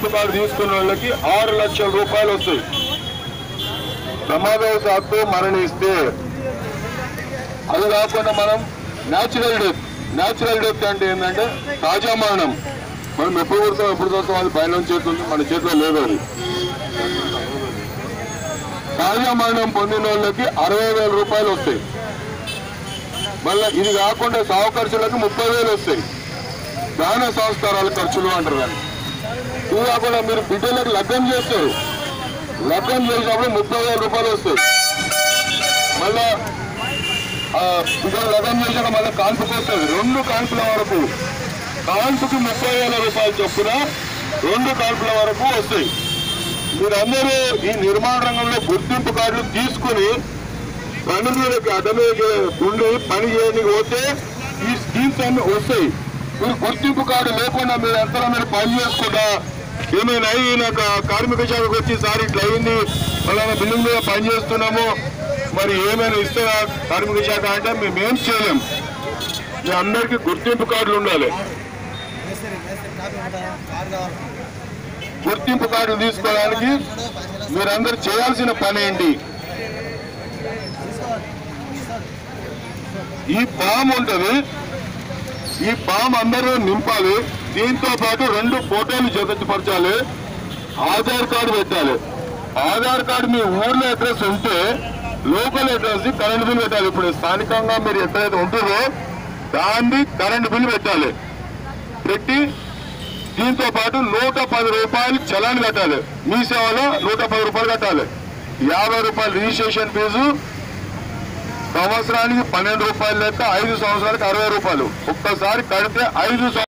card తీసుకున్న వాళ్ళకి ఆరు లక్షల రూపాయలు వస్తాయి ప్రమాదవశాత్తు మరణిస్తే అది కాకుండా మనం న్యాచురల్ డెత్ న్యాచురల్ డెత్ అంటే ఏంటంటే తాజా మరణం మనం ఎప్పుడు పుడతాం ఎప్పుడు చూస్తాం అది పైన చేతుంది మన చేతిలో లేదు అది తాజా మరణం పొందిన వాళ్ళకి అరవై వేల రూపాయలు వస్తాయి మళ్ళీ ఇది కాకుండా సాగు ఖర్చులకు ముప్పై వేలు వస్తాయి దాన సంస్కారాల ఖర్చులు అంటారు దాన్ని ఇది కాకుండా మీరు బిడ్డలకు లగ్గం చేస్తారు లగ్గం చేసినప్పుడు ముప్పై వేల రూపాయలు వస్తాయి మళ్ళా ఆ, బిడ్డలు లగ్గం చేసాక మళ్ళీ కాన్పుకి వస్తుంది రెండు కాన్పుల వరకు కాన్పుకి ముప్పై వేల రూపాయలు చొప్పున రెండు కాన్పుల వరకు వస్తాయి మీరందరూ ఈ నిర్మాణ రంగంలో గుర్తింపు కార్డులు తీసుకుని పని మీదకి అడ్డ మీద ఉండి పని చేయడానికి పోతే ఈ స్కీమ్స్ అన్ని వస్తాయి మీరు గుర్తింపు కార్డు లేకుండా మీరు ఎంత మీరు పని చేసుకుంటా ఏమైనా అయ్యి నాకు కార్మిక శాఖకు వచ్చి సార్ ఇట్లా అయింది ఫలానా బిల్డింగ్ మీద పని చేస్తున్నాము మరి ఏమైనా ఇస్తారా కార్మిక శాఖ అంటే మేము ఏం చేయలేం మీ అందరికీ గుర్తింపు కార్డులు ఉండాలి గుర్తింపు కార్డు తీసుకోవడానికి మీరందరూ చేయాల్సిన పని ఏంటి ఈ ఫామ్ ఉంటుంది ఈ ఫామ్ అందరూ నింపాలి దీంతో పాటు రెండు ఫోటోలు జతపరచాలి ఆధార్ కార్డు పెట్టాలి ఆధార్ కార్డు మీ ఊర్లో అడ్రస్ ఉంటే లోకల్ అడ్రస్ కరెంట్ బిల్ పెట్టాలి ఇప్పుడు స్థానికంగా మీరు ఎక్కడైతే ఉంటుందో దాన్ని కరెంట్ బిల్ పెట్టాలి పెట్టి దీంతో పాటు నూట పది రూపాయలు చలాన్ కట్టాలి మీ సేవలో నూట పది రూపాయలు కట్టాలి యాభై రూపాయలు రిజిస్ట్రేషన్ ఫీజు సంవత్సరానికి పన్నెండు రూపాయలు లెక్క ఐదు సంవత్సరాలకు అరవై రూపాయలు ఒక్కసారి కడితే ఐదు సంవత్సరాలు